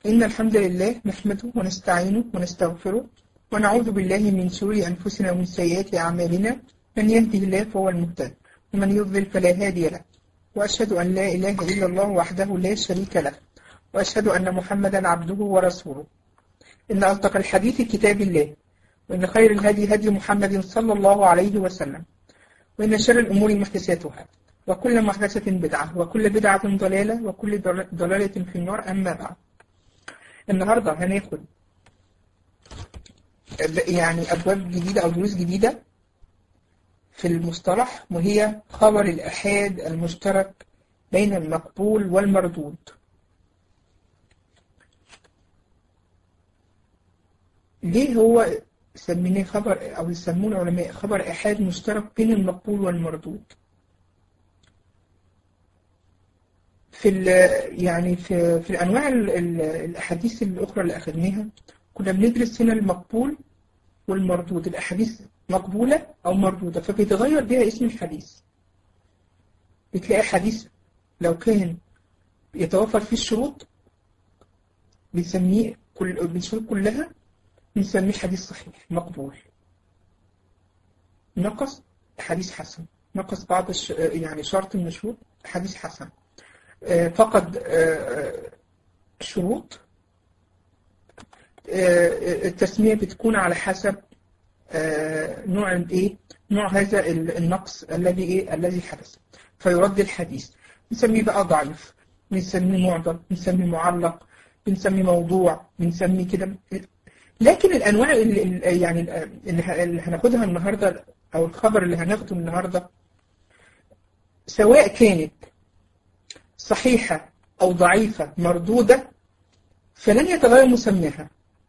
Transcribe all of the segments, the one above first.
إن الحمد لله نحمده ونستعينه ونستغفره ونعوذ بالله من شرور أنفسنا ومن سيئات أعمالنا من يهده الله فهو المهتد ومن يضلل فلا هادي له وأشهد أن لا إله إلا الله وحده لا شريك له وأشهد أن محمدا عبده ورسوله إن أصدق الحديث كتاب الله وإن خير الهدي هدي محمد صلى الله عليه وسلم وإن شر الأمور محدثاتها وكل محدثة بدعة وكل بدعة ضلالة وكل ضلالة في النار أما بعد النهاردة هناخد يعني أبواب جديدة أو دروس جديدة في المصطلح وهي خبر الأحاد المشترك بين المقبول والمردود ليه هو سميناه خبر أو يسمونه العلماء خبر أحاد مشترك بين المقبول والمردود في يعني في في الأنواع الأحاديث الأخرى اللي أخذناها كنا بندرس هنا المقبول والمردود الأحاديث مقبولة أو مردودة فبيتغير بها اسم الحديث بتلاقي حديث لو كان يتوفر فيه الشروط بنسميه كل بالشروط كلها بنسميه حديث صحيح مقبول نقص حديث حسن نقص بعض الش... يعني شرط من الشروط حديث حسن فقد شروط التسمية بتكون على حسب نوع الايه نوع هذا النقص الذي ايه الذي حدث فيرد الحديث نسميه بقى ضعيف بنسميه معضل بنسميه معلق بنسميه موضوع بنسميه كده لكن الانواع اللي يعني اللي هناخدها النهارده او الخبر اللي هناخده النهارده سواء كانت صحيحة أو ضعيفة مردودة فلن يتغير مسماها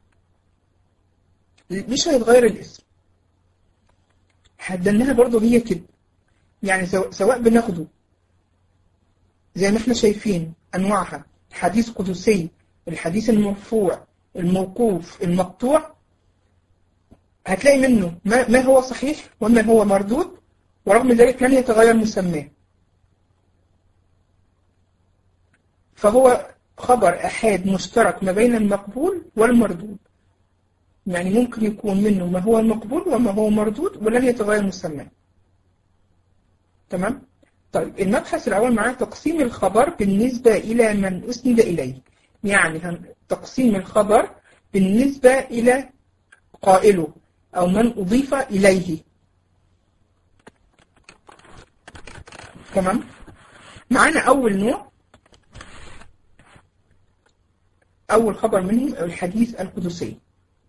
مش هيتغير الاسم حددناها برضه هي كده يعني سواء بناخده زي ما احنا شايفين أنواعها حديث قدسي الحديث المرفوع الموقوف المقطوع هتلاقي منه ما, ما هو صحيح وما هو مردود ورغم ذلك لن يتغير مسماه فهو خبر أحاد مشترك ما بين المقبول والمردود يعني ممكن يكون منه ما هو المقبول وما هو مردود ولن يتغير مسماه تمام؟ طيب المبحث الأول معاه تقسيم الخبر بالنسبة إلى من أسند إليه يعني تقسيم الخبر بالنسبة إلى قائله أو من أضيف إليه تمام؟ معانا أول نوع أول خبر منهم الحديث القدسي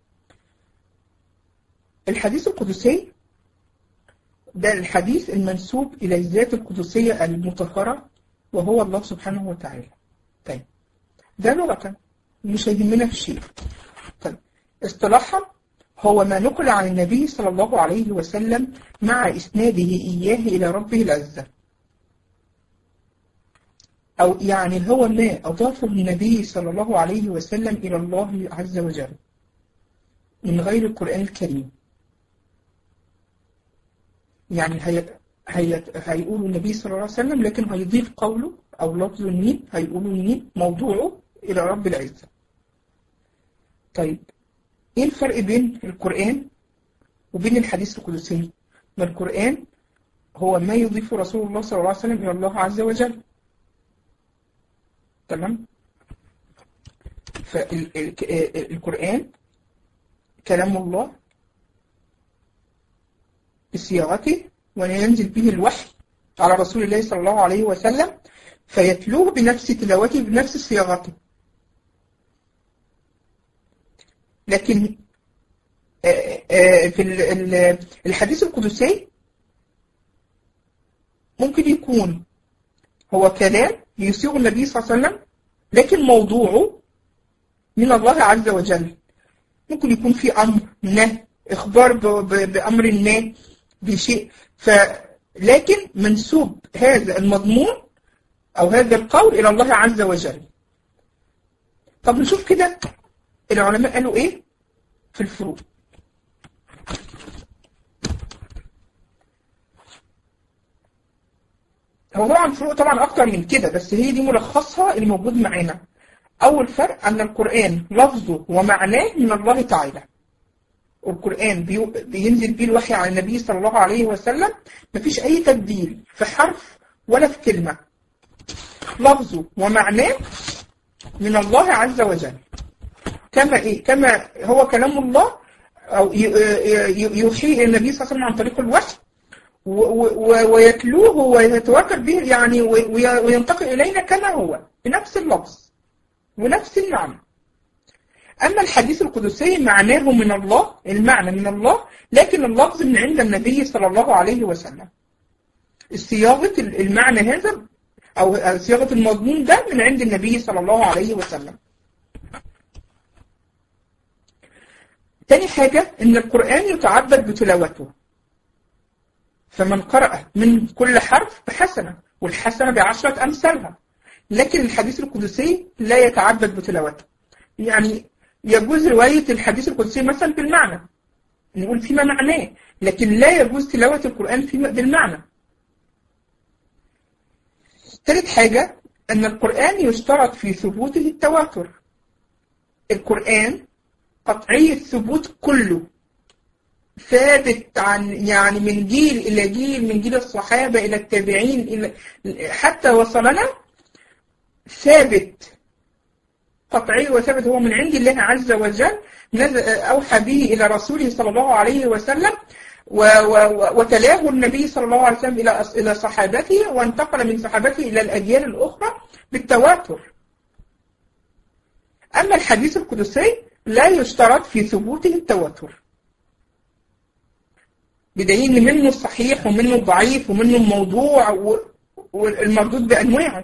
الحديث القدسي ده الحديث المنسوب إلى الذات القدسية المطهرة وهو الله سبحانه وتعالى طيب ده لغة مش هيهمنا في شيء طيب اصطلاحا هو ما نقل عن النبي صلى الله عليه وسلم مع إسناده إياه إلى ربه العزة أو يعني هو ما أضافه النبي صلى الله عليه وسلم إلى الله عز وجل من غير القرآن الكريم يعني هي هي هيقول النبي صلى الله عليه وسلم لكن هيضيف قوله أو لفظ مين هيقولوا مين موضوعه إلى رب العزة طيب إيه الفرق بين القرآن وبين الحديث القدسي ما القرآن هو ما يضيفه رسول الله صلى الله عليه وسلم إلى الله عز وجل تمام فالقرآن كلام الله بصياغته وينزل به الوحي على رسول الله صلى الله عليه وسلم فيتلوه بنفس تلاوته بنفس صياغته لكن في الحديث القدسي ممكن يكون هو كلام يصيغ النبي صلى الله عليه وسلم لكن موضوعه من الله عز وجل ممكن يكون في أمر نهي إخبار بأمر ما بشيء ف لكن منسوب هذا المضمون أو هذا القول إلى الله عز وجل طب نشوف كده العلماء قالوا إيه في الفروق هو طبعا فروق طبعا اكتر من كده بس هي دي ملخصها اللي موجود معانا أول فرق أن القرآن لفظه ومعناه من الله تعالى القرآن بينزل بيه الوحي على النبي صلى الله عليه وسلم مفيش أي تبديل في حرف ولا في كلمة لفظه ومعناه من الله عز وجل كما إيه كما هو كلام الله أو يوحي إلى النبي صلى الله عليه وسلم عن طريق الوحي ويتلوه ويتواكب به يعني وينتقل إلينا كما هو بنفس اللفظ ونفس المعنى أما الحديث القدسي معناه من الله المعنى من الله لكن اللفظ من عند النبي صلى الله عليه وسلم صياغة المعنى هذا أو صياغة المضمون ده من عند النبي صلى الله عليه وسلم تاني حاجة إن القرآن يتعبد بتلاوته فمن قرأ من كل حرف بحسنة والحسنة بعشرة أمثالها لكن الحديث القدسي لا يتعبد بتلاوته يعني يجوز رواية الحديث القدسي مثلا بالمعنى نقول فيما معناه لكن لا يجوز تلاوة القرآن فيما بالمعنى ثالث حاجة أن القرآن يشترط في ثبوته التواتر القرآن قطعي الثبوت كله ثابت عن يعني من جيل إلى جيل من جيل الصحابة إلى التابعين إلى حتى وصلنا ثابت قطعي وثابت هو من عند الله عز وجل أوحى به إلى رسوله صلى الله عليه وسلم وتلاه النبي صلى الله عليه وسلم إلى إلى صحابته وانتقل من صحابته إلى الأجيال الأخرى بالتواتر أما الحديث القدسي لا يشترط في ثبوته التواتر بدليل منه الصحيح ومنه الضعيف ومنه الموضوع والمردود بأنواعه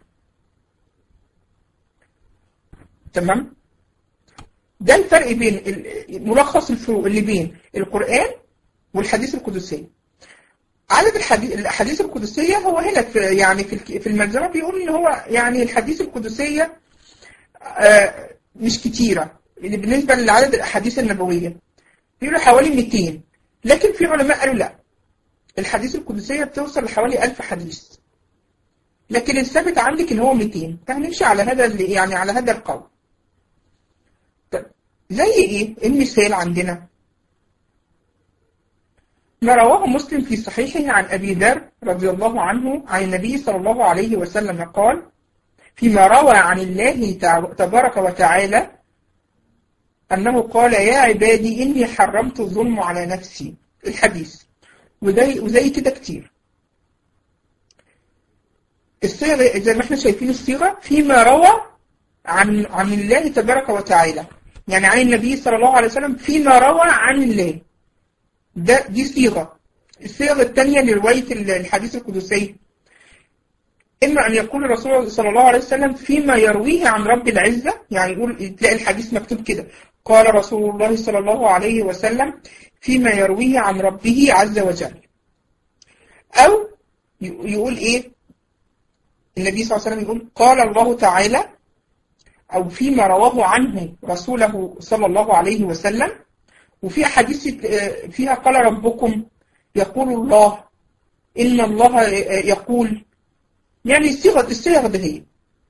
تمام ده الفرق بين ملخص الفروق اللي بين القرآن والحديث القدسي عدد الحديث الأحاديث القدسية هو هنا في يعني في في الملزمة بيقول إن هو يعني الحديث القدسية آه مش كتيرة بالنسبة لعدد الأحاديث النبوية بيقولوا حوالي 200 لكن في علماء قالوا لا الحديث القدسية بتوصل لحوالي 1000 حديث لكن الثابت عندك إن هو 200 فهنمشي على هذا يعني على هذا القول طب زي إيه؟ المثال عندنا ما رواه مسلم في صحيحه عن أبي ذر رضي الله عنه عن النبي صلى الله عليه وسلم قال فيما روى عن الله تبارك وتعالى أنه قال يا عبادي إني حرمت الظلم على نفسي الحديث وزي, وزي كده كتير الصيغة زي ما احنا شايفين الصيغة فيما روى عن عن الله تبارك وتعالى يعني عن النبي صلى الله عليه وسلم فيما روى عن الله ده دي صيغة الصيغة الثانية لرواية الحديث القدسي إما أن يقول الرسول صلى الله عليه وسلم فيما يرويه عن رب العزة يعني يقول تلاقي الحديث مكتوب كده قال رسول الله صلى الله عليه وسلم فيما يرويه عن ربه عز وجل أو يقول إيه النبي صلى الله عليه وسلم يقول قال الله تعالى أو فيما رواه عنه رسوله صلى الله عليه وسلم وفي حديث فيها قال ربكم يقول الله إن الله يقول يعني الصيغة الصيغة ده هي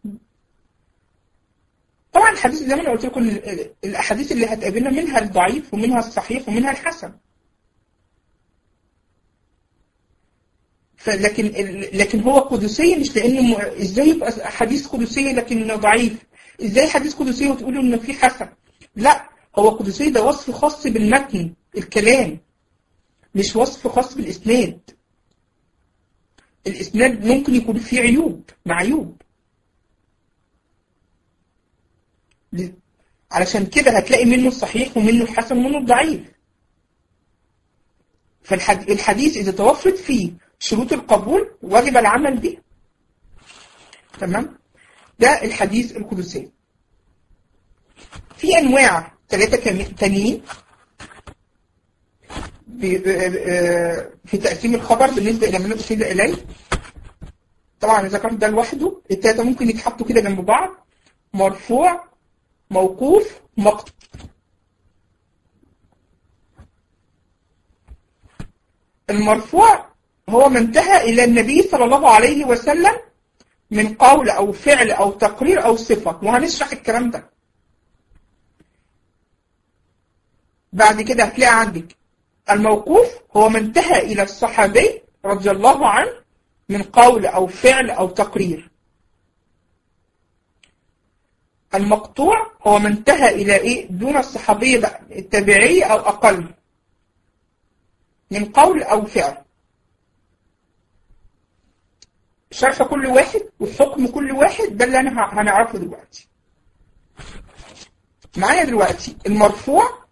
طبعا الحديث زي ما انا قلت لكم الاحاديث اللي هتقابلنا منها الضعيف ومنها الصحيح ومنها الحسن فلكن لكن هو قدسي مش لانه ازاي يبقى حديث قدسي لكن ضعيف ازاي حديث قدسي وتقولوا انه في حسن لا هو قدسي ده وصف خاص بالمتن الكلام مش وصف خاص بالاسناد الاسناد ممكن يكون فيه عيوب معيوب علشان كده هتلاقي منه الصحيح ومنه الحسن ومنه الضعيف فالحديث إذا توفرت فيه شروط القبول واجب العمل به تمام ده الحديث القدسي في أنواع ثلاثة تانيين في تقسيم الخبر بالنسبة إلى من أرسل إليه طبعا إذا كان ده لوحده التلاتة ممكن يتحطوا كده جنب بعض مرفوع موقوف مقطع المرفوع هو ما انتهى إلى النبي صلى الله عليه وسلم من قول أو فعل أو تقرير أو صفة وهنشرح الكلام ده بعد كده هتلاقي عندك الموقوف هو ما انتهى إلى الصحابي رضي الله عنه من قول أو فعل أو تقرير المقطوع هو ما انتهى إلى إيه دون الصحابية بقى التابعية أو أقل من قول أو فعل شرح كل واحد وحكم كل واحد ده اللي أنا هنعرفه دلوقتي معايا دلوقتي المرفوع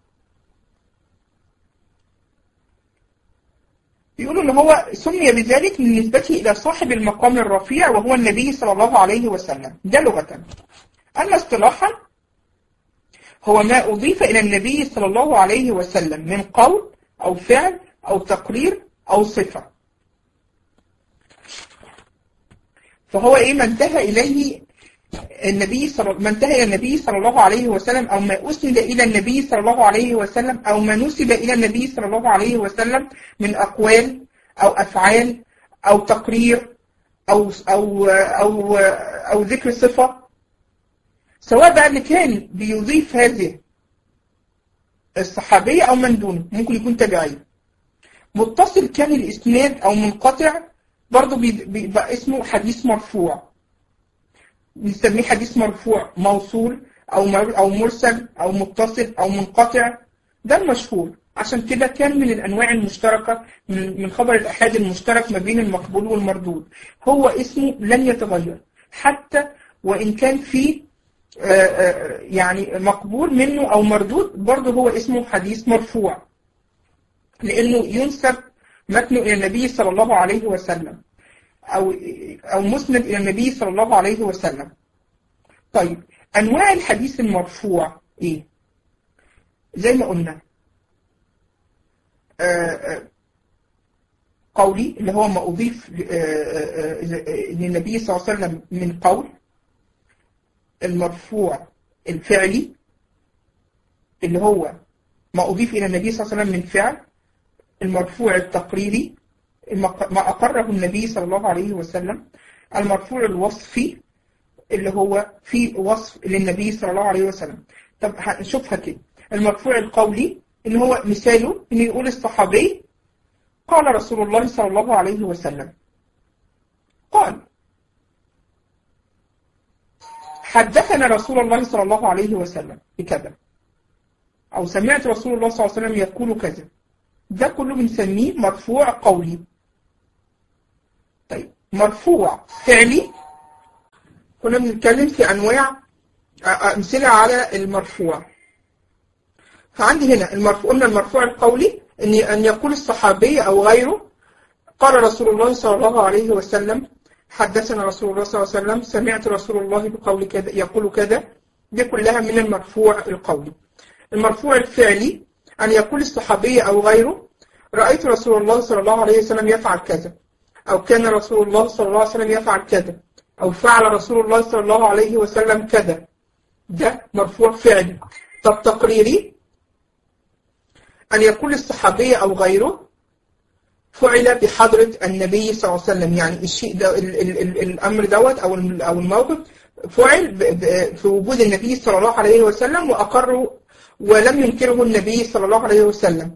يقولوا ان هو سمي بذلك من نسبته الى صاحب المقام الرفيع وهو النبي صلى الله عليه وسلم ده لغة اما اصطلاحا هو ما اضيف الى النبي صلى الله عليه وسلم من قول او فعل او تقرير او صفة فهو ايه ما انتهى اليه النبي صلى ما انتهى الى النبي صلى الله عليه وسلم او ما اسند الى النبي صلى الله عليه وسلم او ما نسب الى النبي صلى الله عليه وسلم من اقوال او افعال او تقرير او او او او ذكر صفه سواء بقى اللي كان بيضيف هذه الصحابيه او من دونه ممكن يكون تابعي متصل كان الاسناد او منقطع برضه بيبقى اسمه حديث مرفوع بنسميه حديث مرفوع موصول أو أو مرسل أو متصل أو منقطع ده المشهور عشان كده كان من الأنواع المشتركة من خبر الأحاد المشترك ما بين المقبول والمردود هو اسمه لن يتغير حتى وإن كان في يعني مقبول منه أو مردود برضه هو اسمه حديث مرفوع لأنه ينسب متنه إلى النبي صلى الله عليه وسلم أو أو مسند إلى النبي صلى الله عليه وسلم. طيب أنواع الحديث المرفوع إيه؟ زي ما قلنا قولي اللي هو ما أضيف للنبي صلى الله عليه وسلم من قول المرفوع الفعلي اللي هو ما أضيف إلى النبي صلى الله عليه وسلم من فعل المرفوع التقريري ما أقره النبي صلى الله عليه وسلم المرفوع الوصفي اللي هو في وصف للنبي صلى الله عليه وسلم طب هنشوفها كده المرفوع القولي اللي هو مثاله ان يقول الصحابي قال رسول الله صلى الله عليه وسلم قال حدثنا رسول الله صلى الله عليه وسلم بكذا أو سمعت رسول الله صلى الله عليه وسلم يقول كذا ده كله بنسميه مرفوع قولي طيب مرفوع فعلي كنا بنتكلم في أنواع أمثلة على المرفوع فعندي هنا المرفوع قلنا المرفوع القولي أن أن يقول الصحابي أو غيره قال رسول الله صلى الله عليه وسلم حدثنا رسول الله صلى الله عليه وسلم سمعت رسول الله بقول كذا يقول كذا دي كلها من المرفوع القولي المرفوع الفعلي أن يقول الصحابي أو غيره رأيت رسول الله صلى الله عليه وسلم يفعل كذا أو كان رسول الله صلى الله عليه وسلم يفعل كذا أو فعل رسول الله صلى الله عليه وسلم كذا ده مرفوع فعلي طب تقريري أن يقول الصحابي أو غيره فعل بحضرة النبي صلى الله عليه وسلم يعني الشيء ده ال ال ال الأمر دوت أو أو الموقف فعل في وجود النبي صلى الله عليه وسلم وأقره ولم ينكره النبي صلى الله عليه وسلم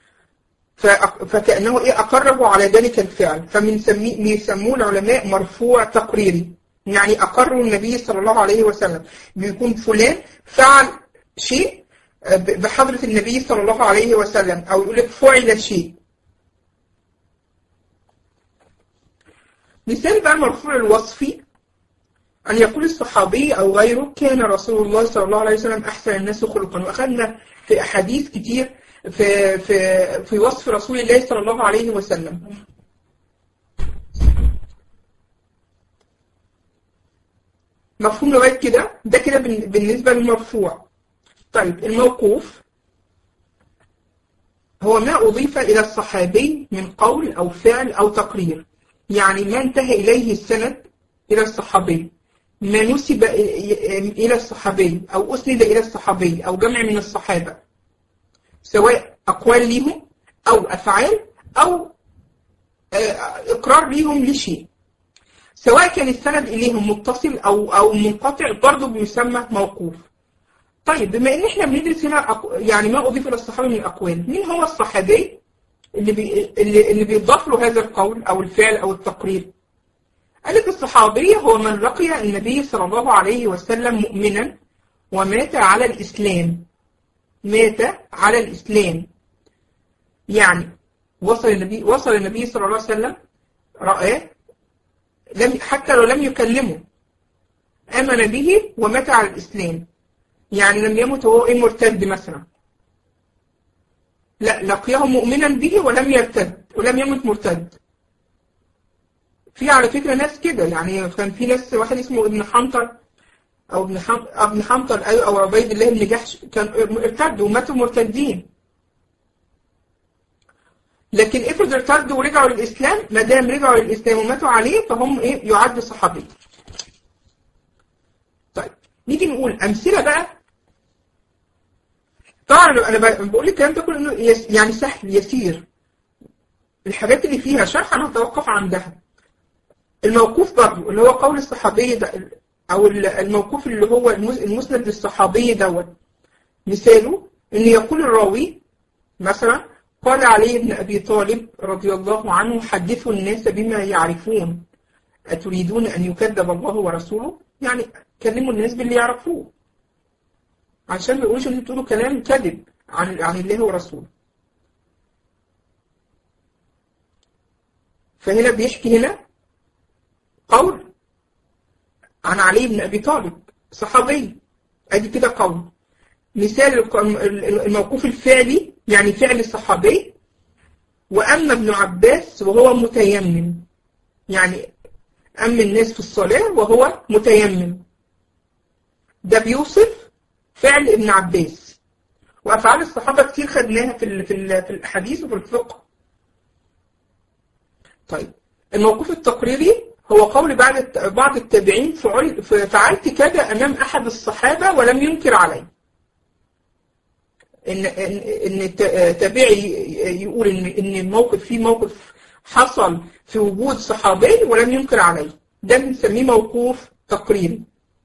فكأنه إيه أقره على ذلك الفعل فبنسموه العلماء مرفوع تقريري يعني أقره النبي صلى الله عليه وسلم بيكون فلان فعل شيء بحضرة النبي صلى الله عليه وسلم أو يقول لك فعل شيء مثال بقى المرفوع الوصفي أن يقول الصحابي أو غيره كان رسول الله صلى الله عليه وسلم أحسن الناس خلقا وأخذنا في أحاديث كتير في, في, في وصف رسول الله صلى الله عليه وسلم مفهوم لغاية كده ده كده بالنسبة للمرفوع طيب الموقوف هو ما أضيف إلى الصحابي من قول أو فعل أو تقرير يعني ما انتهى إليه السند إلى الصحابي ما نسب إلى الصحابي أو أسند إلى الصحابي أو جمع من الصحابة سواء أقوال ليهم أو أفعال أو إقرار ليهم لشيء سواء كان السند إليهم متصل أو أو منقطع برضه بيسمى موقوف طيب بما ان احنا بندرس هنا أق... يعني ما اضيف الى الصحابي من الاقوال مين هو الصحابي اللي بي... اللي, اللي بيضاف له هذا القول او الفعل او التقرير قال لك الصحابي هو من لقي النبي صلى الله عليه وسلم مؤمنا ومات على الاسلام مات على الاسلام يعني وصل النبي وصل النبي صلى الله عليه وسلم رآه لم حتى لو لم يكلمه آمن به ومات على الإسلام يعني لم يمت وهو إيه مرتد مثلا لا لقيه مؤمنا به ولم يرتد ولم يمت مرتد في على فكرة ناس كده يعني كان في ناس واحد اسمه ابن حنطر أو ابن حم... ابن حنطر أيوة أو عبيد الله بن جحش كان ارتد وماتوا مرتدين لكن افرض ارتدوا ورجعوا للإسلام ما دام رجعوا للإسلام وماتوا عليه فهم إيه يعد صحابي طيب نيجي نقول أمثلة بقى طبعا أنا بقول لك الكلام ده كله إنه يس... يعني سهل يسير الحاجات اللي فيها شرح أنا هتوقف عندها الموقوف برضه اللي هو قول الصحابي ده أو الموقوف اللي هو المسند للصحابي دوت مثاله إن يقول الراوي مثلا قال علي بن أبي طالب رضي الله عنه حدثوا الناس بما يعرفون أتريدون أن يكذب الله ورسوله يعني كلموا الناس باللي يعرفوه عشان ما يقولوش ان تقولوا كلام كذب عن عن الله ورسوله فهنا بيحكي هنا قول عن علي بن أبي طالب صحابي ادي كده قول مثال الموقوف الفعلي يعني فعل الصحابي وأما ابن عباس وهو متيمم يعني أما الناس في الصلاة وهو متيمم ده بيوصف فعل ابن عباس وأفعال الصحابة كتير خدناها في في في الأحاديث وفي الفقه طيب الموقوف التقريري هو قول بعض بعض التابعين فعلت كذا أمام أحد الصحابة ولم ينكر عليه ان ان تابعي يقول ان ان الموقف في موقف حصل في وجود صحابي ولم ينكر عليه ده بنسميه موقوف تقريري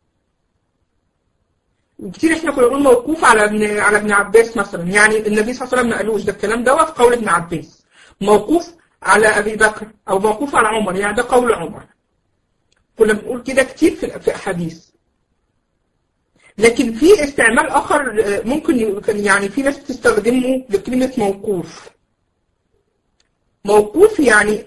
كتير احنا كنا بنقول موقوف على ابن على ابن عباس مثلا يعني النبي صلى الله عليه وسلم ما قالوش ده الكلام دوت قول ابن عباس موقوف على ابي بكر او موقوف على عمر يعني ده قول عمر كنا بنقول كده كتير في في احاديث لكن في استعمال آخر ممكن يعني في ناس بتستخدمه لكلمة موقوف موقوف يعني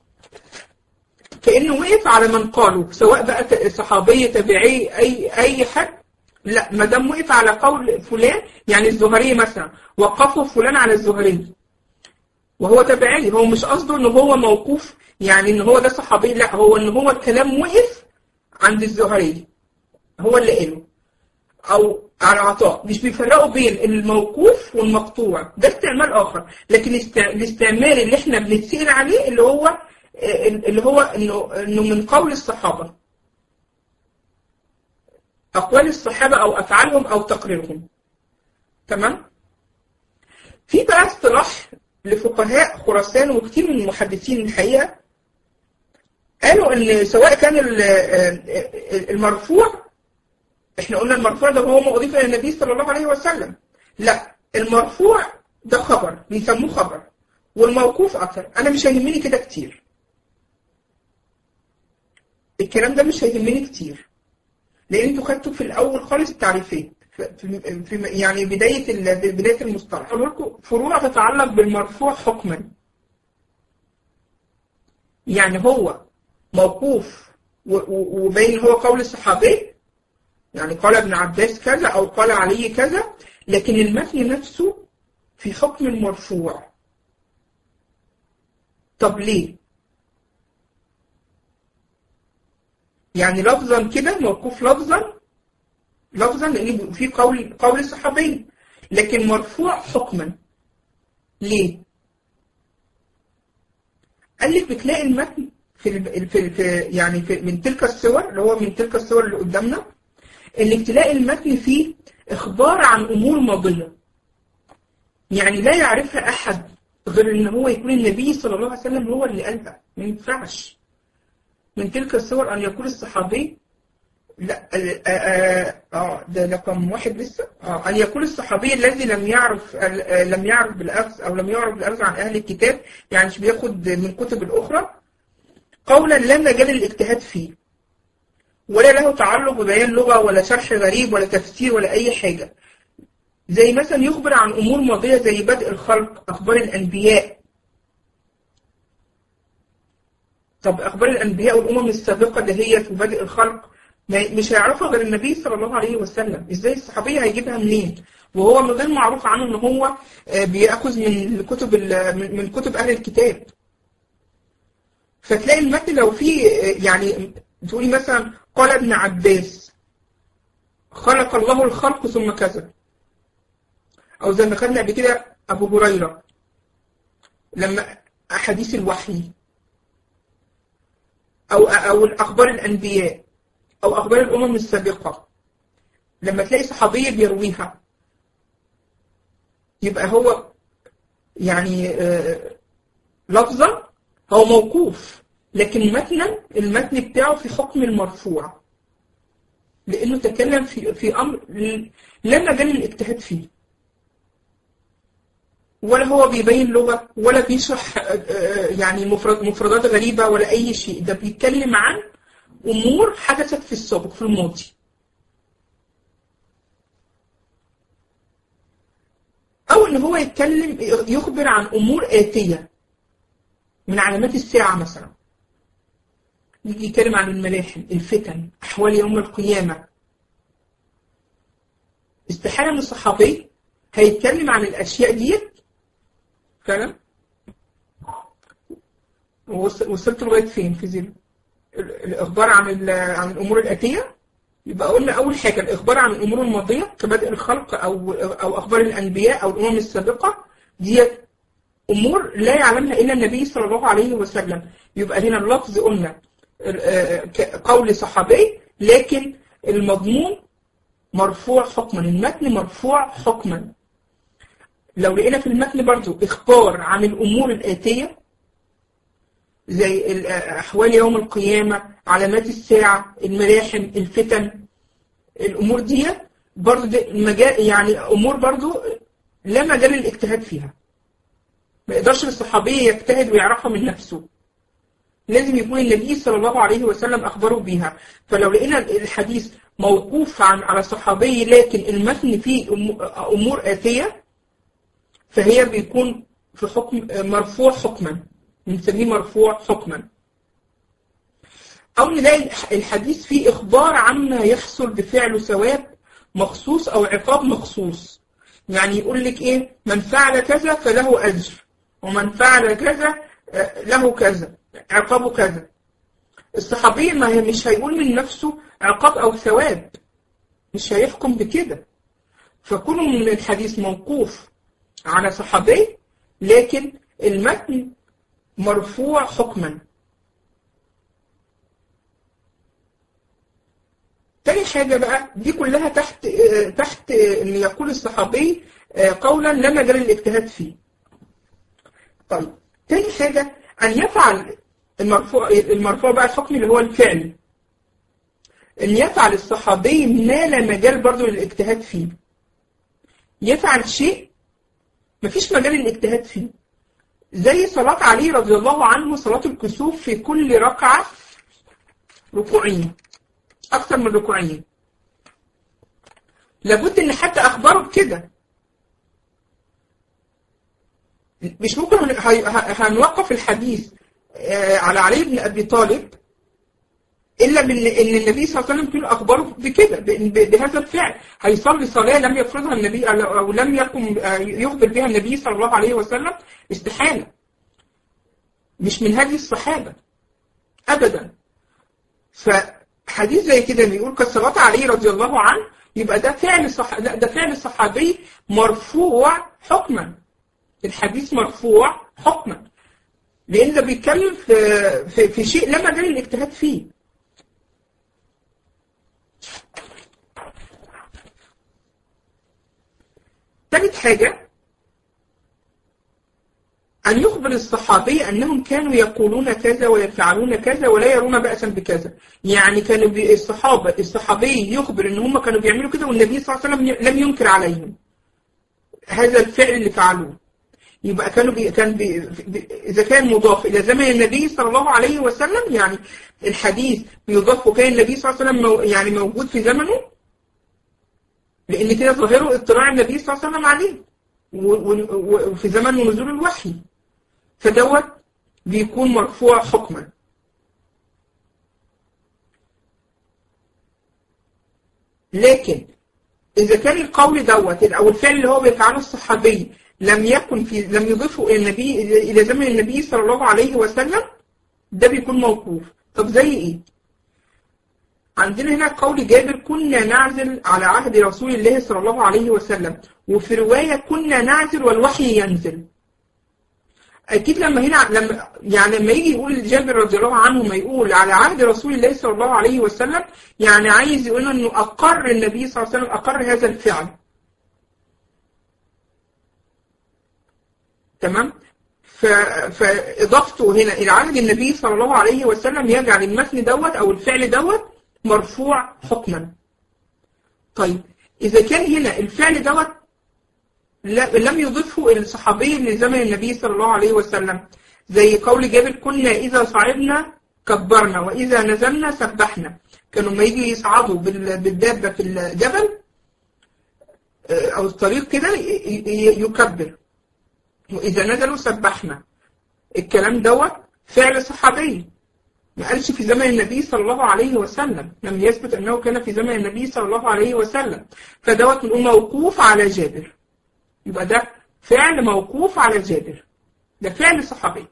كأنه وقف على من قاله سواء بقى صحابية تابعي أي أي حد لا ما دام وقف على قول فلان يعني الزهري مثلا وقفوا فلان على الزهري وهو تابعي هو مش قصده ان هو موقوف يعني ان هو ده صحابي لا هو ان هو الكلام وقف عند الزهري هو اللي قاله او على عطاء مش بيفرقوا بين الموقوف والمقطوع ده استعمال اخر لكن الاستعمال اللي احنا بنتسأل عليه اللي هو اللي هو انه انه من قول الصحابه اقوال الصحابه او افعالهم او تقريرهم تمام في بقى اصطلاح لفقهاء خراسان وكثير من المحدثين الحقيقه قالوا ان سواء كان المرفوع احنا قلنا المرفوع ده هو ما اضيف الى النبي صلى الله عليه وسلم لا المرفوع ده خبر بيسموه خبر والموقوف اكتر انا مش هيهمني كده كتير الكلام ده مش هيهمني كتير لان انتوا خدتوا في الاول خالص التعريفات في, في يعني بدايه بدايه المصطلح اقول لكم فروع تتعلق بالمرفوع حكما يعني هو موقوف وبين هو قول الصحابي يعني قال ابن عباس كذا أو قال علي كذا لكن المتن نفسه في حكم المرفوع طب ليه؟ يعني لفظا كده موقوف لفظا لفظا لأن في قول قول الصحابي لكن مرفوع حكما ليه؟ قال لك بتلاقي المتن في, في, في يعني في من تلك الصور اللي هو من تلك الصور اللي قدامنا انك تلاقي المتن فيه اخبار عن امور ماضيه يعني لا يعرفها احد غير ان هو يكون النبي صلى الله عليه وسلم هو اللي قالها ما ينفعش من تلك الصور أن يقول الصحابي لا اه, آه, آه ده رقم واحد لسه آه أن يقول الصحابي الذي لم يعرف آه لم يعرف بالأخذ أو لم يعرف بالأخذ عن أهل الكتاب يعني مش بياخد من الكتب الأخرى قولا لا مجال الاجتهاد فيه ولا له تعلق ببيان لغة ولا شرح غريب ولا تفسير ولا أي حاجة زي مثلا يخبر عن أمور ماضية زي بدء الخلق أخبار الأنبياء طب أخبار الأنبياء والأمم السابقة دهيت وبدء الخلق مش هيعرفها غير النبي صلى الله عليه وسلم ازاي الصحابي هيجيبها منين وهو من غير معروف عنه ان هو بياخذ من كتب من كتب اهل الكتاب فتلاقي المتن لو فيه يعني تقولي مثلا قال ابن عباس خلق الله الخلق ثم كذا او زي ما خدنا قبل كده ابو هريره لما احاديث الوحي او او اخبار الانبياء او اخبار الامم السابقه لما تلاقي صحابيه بيرويها يبقى هو يعني لفظا هو موقوف لكن متنا المتن بتاعه في حكم المرفوع لانه تكلم في في امر لا مجال الاجتهاد فيه ولا هو بيبين لغه ولا بيشرح يعني مفرد مفردات غريبه ولا اي شيء ده بيتكلم عن امور حدثت في السابق في الماضي او ان هو يتكلم يخبر عن امور اتيه من علامات الساعه مثلا يجي يتكلم عن الملاحم الفتن احوال يوم القيامه استحاله من الصحابي هيتكلم عن الاشياء ديت فعلا وصلت لغايه فين في زيرو الاخبار عن عن الامور الاتيه يبقى قلنا اول حاجه الاخبار عن الامور الماضيه كبدء الخلق او او اخبار الانبياء او الامم السابقه دي امور لا يعلمها الا النبي صلى الله عليه وسلم يبقى هنا اللفظ قلنا قول صحابي لكن المضمون مرفوع حكما المتن مرفوع حكما لو لقينا في المتن برضو اخبار عن الامور الاتيه زي أحوال يوم القيامة علامات الساعة الملاحم الفتن الأمور دي برضو دي مجال يعني أمور برضو لا مجال الاجتهاد فيها ما يقدرش الصحابي يجتهد ويعرفها من نفسه لازم يكون النبي صلى الله عليه وسلم أخبره بيها فلو لقينا الحديث موقوف عن على صحابي لكن المتن فيه أمور آتية فهي بيكون في حكم مرفوع حكما بنسميه مرفوع حكما أو نلاقي الحديث فيه إخبار عما يحصل بفعله ثواب مخصوص أو عقاب مخصوص يعني يقول لك إيه من فعل كذا فله أجر ومن فعل كذا له كذا عقابه كذا الصحابي ما هي مش هيقول من نفسه عقاب أو ثواب مش هيحكم بكده فكونه من الحديث موقوف على صحابي لكن المتن مرفوع حكما تاني حاجة بقى دي كلها تحت تحت اللي يقول الصحابي قولا لا مجال الاجتهاد فيه. طيب تاني حاجة أن يفعل المرفوع المرفوع بقى الحكم اللي هو الفعل. أن يفعل الصحابي ما لا مجال برضه للاجتهاد فيه. يفعل شيء مفيش مجال للاجتهاد فيه. زي صلاة علي رضي الله عنه صلاة الكسوف في كل ركعة ركوعين أكثر من ركوعين لابد إن حتى أخبره بكده مش ممكن هنوقف الحديث على علي بن أبي طالب إلا إن النبي صلى الله عليه وسلم كله أخبره بكده بهذا الفعل هيصلي صلاة لم يفرضها النبي أو لم يقم يخبر بها النبي صلى الله عليه وسلم استحالة مش من هذه الصحابة أبدا فحديث زي كده بيقول كالصلاة عليه رضي الله عنه يبقى ده فعل صح... ده فعل صحابي مرفوع حكما الحديث مرفوع حكما لأن ده بيتكلم في, في, في شيء لا مجال الاجتهاد فيه ثالث حاجة أن يخبر الصحابي أنهم كانوا يقولون كذا ويفعلون كذا ولا يرون بأسا بكذا يعني كانوا بي- الصحابة الصحابي يخبر أن هم كانوا بيعملوا كده والنبي صلى الله عليه وسلم لم ينكر عليهم هذا الفعل اللي فعلوه يبقى كانوا بي كان بي بي إذا كان مضاف إلى زمن النبي صلى الله عليه وسلم يعني الحديث بيضاف وكان النبي صلى الله عليه وسلم مو يعني موجود في زمنه لأن كده ظاهره اطلاع النبي صلى الله عليه وسلم عليه و- و- وفي زمن نزول الوحي فدوت بيكون مرفوع حكما لكن إذا كان القول دوت أو الفعل اللي هو بيفعله الصحابي لم يكن في لم يضيفه إلى النبي إلى زمن النبي صلى الله عليه وسلم ده بيكون موقوف طب زي إيه؟ عندنا هنا قول جابر كنا نعزل على عهد رسول الله صلى الله عليه وسلم وفي رواية كنا نعزل والوحي ينزل اكيد لما هنا لما يعني لما يجي يقول جابر رضي الله عنه ما يقول على عهد رسول الله صلى الله عليه وسلم يعني عايز يقول انه اقر النبي صلى الله عليه وسلم اقر هذا الفعل تمام ف... فاضافته هنا الى عهد النبي صلى الله عليه وسلم يجعل المتن دوت او الفعل دوت مرفوع حكما طيب اذا كان هنا الفعل دوت لا- لم يضيفه الصحابي لزمن النبي صلى الله عليه وسلم زي قول جابر كنا إذا صعدنا كبرنا وإذا نزلنا سبحنا كانوا لما يجي يصعدوا بال- بالدابة في الجبل آه، أو الطريق كده ي- ي- يكبر وإذا نزلوا سبحنا الكلام دوت فعل صحابي ما قالش في زمن النبي صلى الله عليه وسلم لم يثبت أنه كان في زمن النبي صلى الله عليه وسلم فدوت بنقول موقوف على جابر يبقى ده فعل موقوف على جابر ده فعل صحابي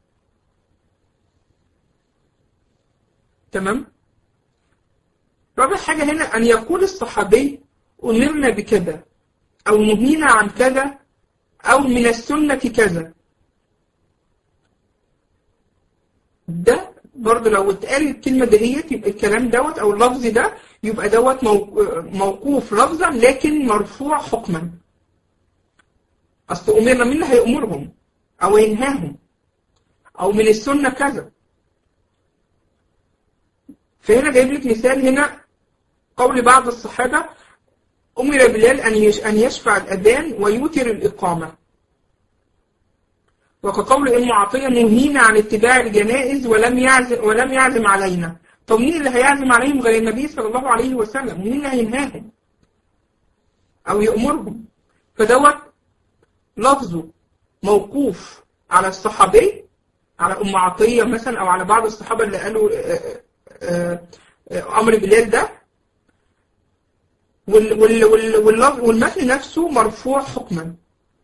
تمام رابع حاجة هنا أن يقول الصحابي أمرنا بكذا أو نهينا عن كذا أو من السنة كذا ده برضه لو اتقال الكلمة دهيت يبقى الكلام دوت أو اللفظ ده يبقى دوت مو- موقوف لفظا لكن مرفوع حكما أصل أمرنا مين اللي هيأمرهم أو ينهاهم أو من السنة كذا فهنا جايب لك مثال هنا قول بعض الصحابة أمر بلال أن يش- أن يشفع الأذان ويوتر الإقامة وكقول أم عطية نهينا عن اتباع الجنائز ولم يعزم ولم يعزم علينا طب مين اللي هيعزم عليهم غير النبي صلى الله عليه وسلم مين اللي هينهاهم أو يأمرهم فدوت لفظه موقوف على الصحابي على أم عطية مثلا أو على بعض الصحابة اللي قالوا آه، آه، آه، أمر بلال ده وال- وال- وال- واللفظ- والمتن نفسه مرفوع حكما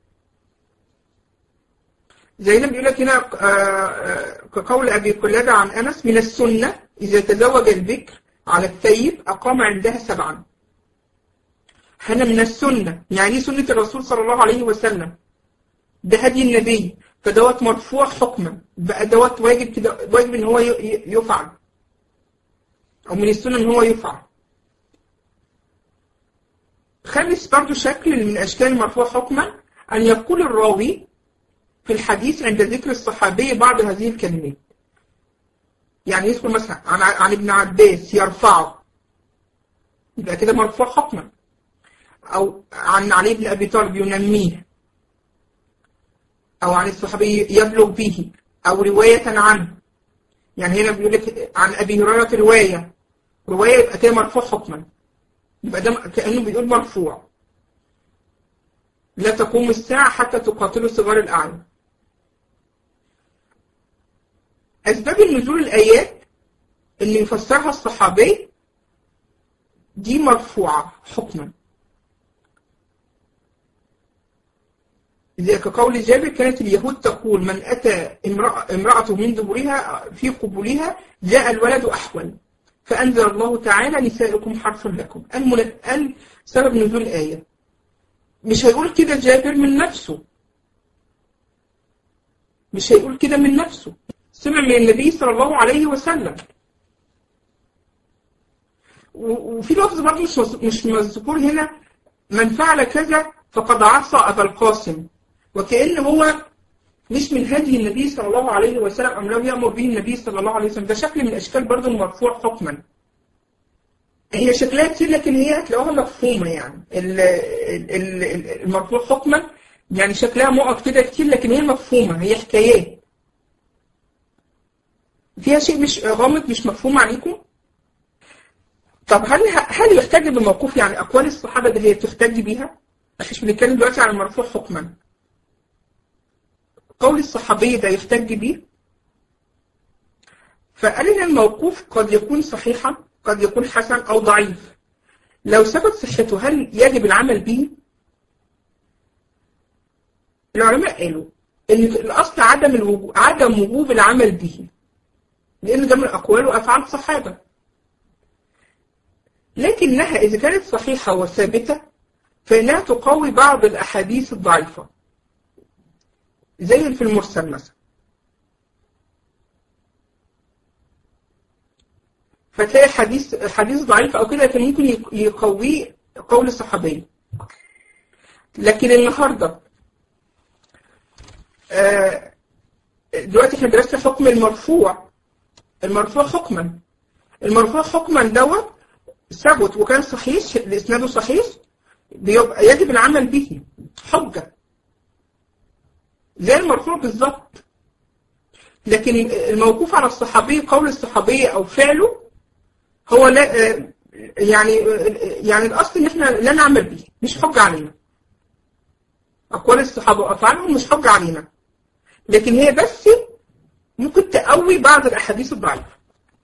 زي ما بيقول لك هنا آه، آه، كقول أبي قلادة عن أنس من السنة إذا تزوج البكر على الثيب أقام عندها سبعا هنا من السنة يعني إيه سنة الرسول صلى الله عليه وسلم ده هدي النبي فدوت مرفوع حكما بقى دوت واجب كده واجب ان هو ي- ي- يفعل او من السنة ان هو يفعل خامس برضو شكل من اشكال المرفوع حكما ان يقول الراوي في الحديث عند ذكر الصحابي بعض هذه الكلمات يعني يذكر مثلا عن عن ابن عباس يرفعه يبقى كده مرفوع حكما او عن علي بن ابي طالب ينميه أو عن الصحابي يبلغ به أو رواية عنه يعني هنا بيقول لك عن أبي هريرة رواية رواية يبقى كده مرفوع حكما يبقى ده كأنه بيقول مرفوع لا تقوم الساعة حتى تقاتلوا صغار الأعين أسباب النزول الآيات اللي يفسرها الصحابي دي مرفوعة حكما زي كقول جابر كانت اليهود تقول من أتى امرأة, امرأة من دبرها في قبولها جاء الولد أحول فأنزل الله تعالى نساؤكم حرف لكم قال قال سبب نزول الآية مش هيقول كده جابر من نفسه مش هيقول كده من نفسه سمع من النبي صلى الله عليه وسلم وفي لفظ برضه مش مش مذكور هنا من فعل كذا فقد عصى أبا القاسم وكأن هو مش من هدي النبي صلى الله عليه وسلم أم لم يأمر به النبي صلى الله عليه وسلم ده شكل من أشكال برضه المرفوع حكما هي شكلها كتير لكن هي هتلاقوها مفهومة يعني ال- ال- ال- المرفوع حكما يعني شكلها مقف كده كتير لكن هي مفهومة هي حكايات فيها شيء مش غامض مش مفهوم عليكم طب هل هل يحتج بموقوف يعني أقوال الصحابة ده هي تحتج بيها؟ مش بنتكلم دلوقتي عن المرفوع حكما قول الصحابي ده يحتج بيه فقال ان الموقوف قد يكون صحيحا قد يكون حسن او ضعيف لو ثبت صحته هل يجب العمل به العلماء قالوا ان الاصل عدم الوجوب عدم وجوب العمل به لان ده من اقوال وافعال الصحابه لكنها اذا كانت صحيحه وثابته فانها تقوي بعض الاحاديث الضعيفه زي في المرسل مثلا فتلاقي حديث حديث ضعيف او كده كان ممكن يق- يقويه قول الصحابي لكن النهارده آه، دلوقتي احنا درسنا حكم المرفوع المرفوع حكما المرفوع حكما دوت ثبت وكان صحيح اسناده صحيح بيبقى يجب العمل به حجه زي المرفوع بالظبط لكن الموقوف على الصحابي قول الصحابي او فعله هو لا آه، يعني آه، يعني الاصل ان احنا لا نعمل به مش حجه علينا اقوال الصحابه وافعالهم مش حجه علينا لكن هي بس ممكن تقوي بعض الاحاديث الضعيفه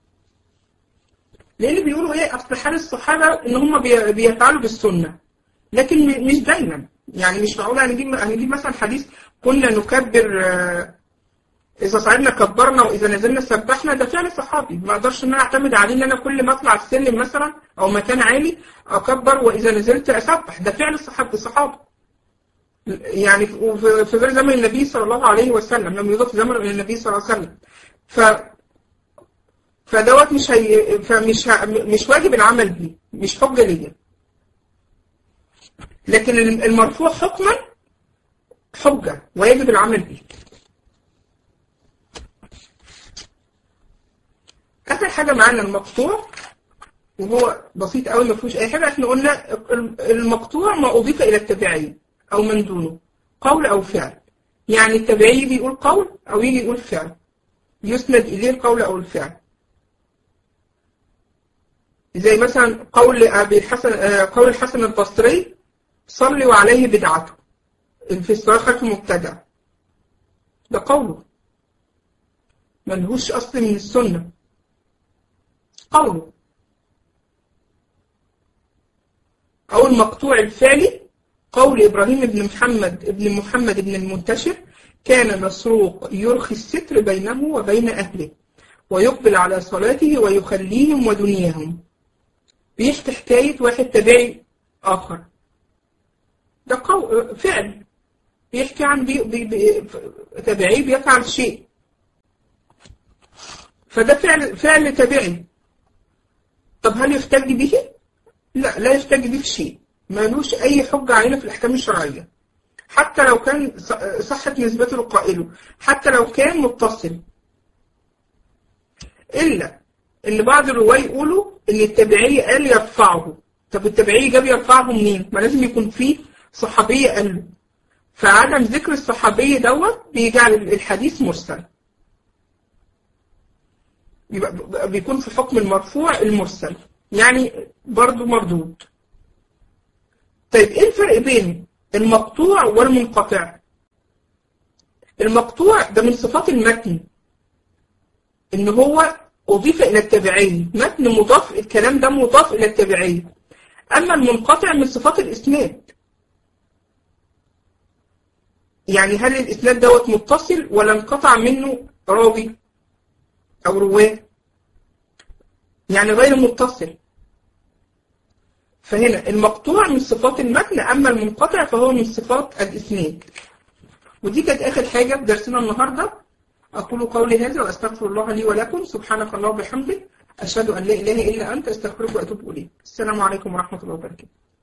لان بيقولوا ايه اصل حال الصحابه ان هم بي- بيفعلوا بالسنه لكن م- مش دايما يعني مش معقول هنجيب هنجيب مثلا حديث كنا نكبر آه، اذا صعدنا كبرنا واذا نزلنا سبحنا ده فعل صحابي ما اقدرش ان انا اعتمد عليه ان انا كل ما اطلع السلم مثلا او مكان عالي اكبر واذا نزلت اسبح ده فعل الصحابه الصحابه يعني في في غير زمن النبي صلى الله عليه وسلم لم يضاف زمن الى النبي صلى الله عليه وسلم ف فدوت مش هي فمش ه... مش واجب العمل بيه مش حجه ليا لكن المرفوع حكما حجه ويجب العمل به اخر حاجه معانا المقطوع وهو بسيط قوي ما فيهوش اي حاجه احنا قلنا المقطوع ما اضيف الى التابعين او من دونه قول او فعل يعني التابعي بيقول قول او يجي يقول فعل يسند اليه القول او الفعل زي مثلا قول ابي الحسن آه، قول الحسن البصري صلي وعليه بدعته في الصلاة المبتدع ده قوله ملهوش اصل من السنه قوله أو المقطوع الفعلي قول إبراهيم بن محمد بن محمد بن المنتشر كان مسروق يرخي الستر بينه وبين أهله ويقبل على صلاته ويخليهم ودنياهم بيحكي حكاية واحد تابعي آخر ده قو... فعل بيحكي عن بي... بي... بي... تابعي بيفعل شيء فده فعل فعل تابعي طب هل يحتج به؟ لا لا يحتج به في شيء مالوش أي حجة علينا في الأحكام الشرعية حتى لو كان ص- صحت نسبته لقائله حتى لو كان متصل إلا إن بعض الرواة يقولوا إن التابعي قال يرفعه طب التابعي جاب يرفعه منين؟ ما لازم يكون فيه صحابي قال له فعدم ذكر الصحابي دوت بيجعل الحديث مرسل يبقى بيكون في حكم المرفوع المرسل يعني برضو مردود طيب ايه الفرق بين المقطوع والمنقطع المقطوع ده من صفات المتن ان هو اضيف الى التابعي متن مضاف الكلام ده مضاف الى التابعي اما المنقطع من صفات الاسناد يعني هل الاسناد دوت متصل ولا انقطع منه راوي او رواه يعني غير متصل فهنا المقطوع من صفات المتن أما المنقطع فهو من صفات الإسناد ودي كانت آخر حاجة في درسنا النهاردة أقول قولي هذا وأستغفر الله لي ولكم سبحانك الله وبحمدك أشهد أن لا إله إلا أنت أستغفرك وأتوب إليك السلام عليكم ورحمة الله وبركاته